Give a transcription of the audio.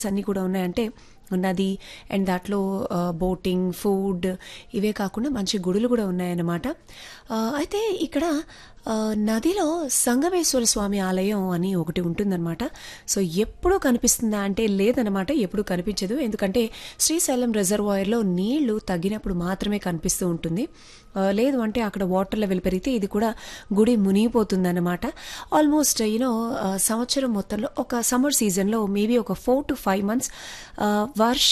అన్నీ కూడా ఉన్నాయంటే నది అండ్ దాంట్లో బోటింగ్ ఫుడ్ ఇవే కాకుండా మంచి గుడులు కూడా ఉన్నాయన్నమాట ఆ, అయితే ఇక్కడ ఆ, నదిలో సంగమేశ్వర స్వామి ఆలయం అని ఒకటి ఉంటుందన్నమాట సో ఎప్పుడూ కనిపిస్తుందా అంటే లేదనమాట ఎప్పుడు కనిపించదు ఎందుకంటే శ్రీశైలం రిజర్వాయర్లో నీళ్లు తగ్గినప్పుడు మాత్రమే కనిపిస్తూ ఉంటుంది ఆ, లేదు అంటే అక్కడ వాటర్ లెవెల్ పెరిగితే ఇది కూడా గుడి మునిగిపోతుందన్నమాట ఆల్మోస్ట్ యూనో సంవత్సరం మొత్తంలో ఒక సమ్మర్ సీజన్లో మేబీ ఒక four to five months Varsha